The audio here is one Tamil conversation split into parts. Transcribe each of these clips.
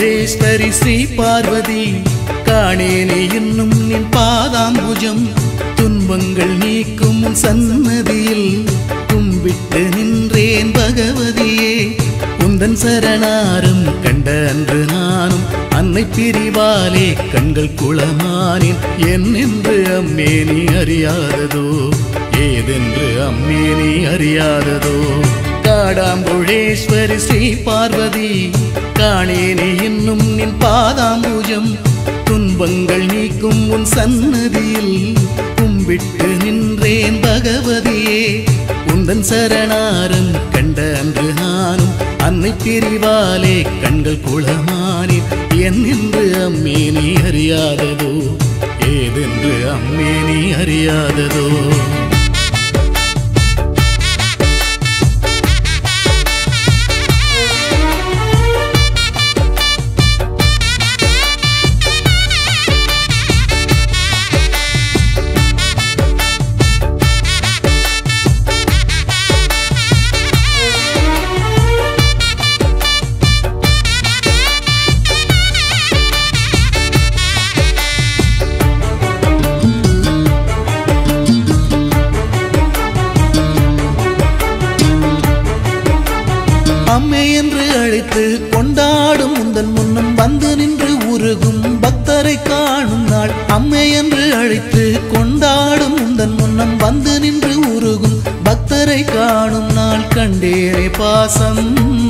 காடாம்புழேஸ்வரி ஸ்ரீ பார்வதி காணேனே இன்னும் நின் பாதாம்புஜம் துன்பங்கள் நீக்கும் உன் சன்னதியில் கும்பிட்டு நின்றேன் பகவதியே உந்தன் சரணாரும் கண்ட அன்று நானும் அன்னை பிரிவாலே கண்கள் குளமானேன் என்னென்று அம்மே நீ அறியாததோ ஏதென்று அம்மே நீ அறியாததோ காடாம்புழேஸ்வரி ஸ்ரீ பார்வதி காணேனே இன்னும் நின் பாதாம்பூஜம் துன்பங்கள் நீக்கும் உன் சன்னதியில் கும்பிட்டு நின்றேன் பகவதியே உந்தன் சரணாரம் கண்ட அன்று நானும் அன்னை பிரிவாலே கண்கள் குளமானே என் என்று அம்மே நீ அறியாததோ ஏதென்று அம்மே நீ அறியாததோ அம்மே என்று அழைத்து கொண்டாடும் உந்தன் முன்னம் வந்து நின்று உருகும் பக்தரை காணும் நாள் அம்மே என்று அழைத்து கொண்டாடும் உந்தன் முன்னம் வந்து நின்று உருகும் பக்தரை காணும் நாள் கண்டேனே பாசம்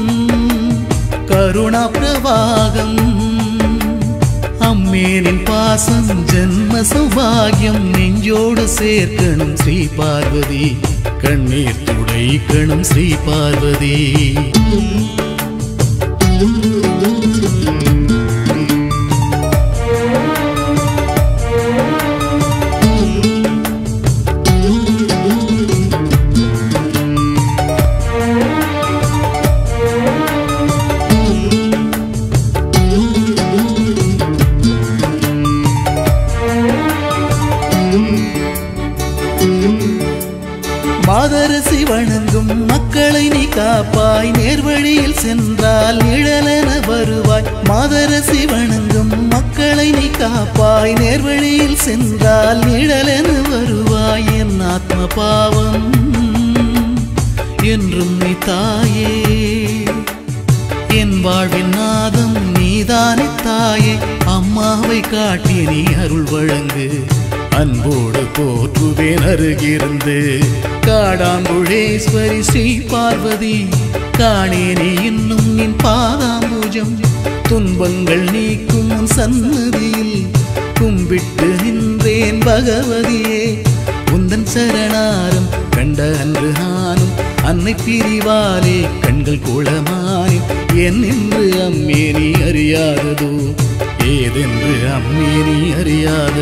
கருணா பிரவாகம் அம்மேனின் பாசம் ஜென்ம சௌபாகியம் நெஞ்சோடு சேர்க்கணும் ஸ்ரீ பார்வதி கண்ணீர் துடைக்கணும் ஸ்ரீ பார்வதி மாதரசி வணங்கும் மக்களை நீ காப்பாய் நேர்வழியில் சென்றால் நிழலென வருவாய் மாதரசி வணங்கும் மக்களை நீ காப்பாய் நேர்வழியில் சென்றால் நிழலென வருவாய் என் ஆத்ம பாவம் என்றும் நீ தாயே என் வாழ்வின் நாதம் நீதானே தாயே அம்மாவை காட்டி நீ அருள் வழங்கு அன்போடு போற்றுவேன் அருகிருந்து காடாம்புழேஸ்வரி ஸ்ரீ பார்வதி காணேனே இன்னும் நின் பாதாம்பூஜம் துன்பங்கள் நீக்கும் உன் சன்னதியில் கும்பிட்டு நின்றேன் பகவதியே உந்தன் சரணாரம் கண்ட அன்று நானும் அன்னை பிரிவாலே கண்கள் குளமாய் என் என்று அம்மே நீ அறியாததோ ஏதென்று அம்மே நீ அறியாததோ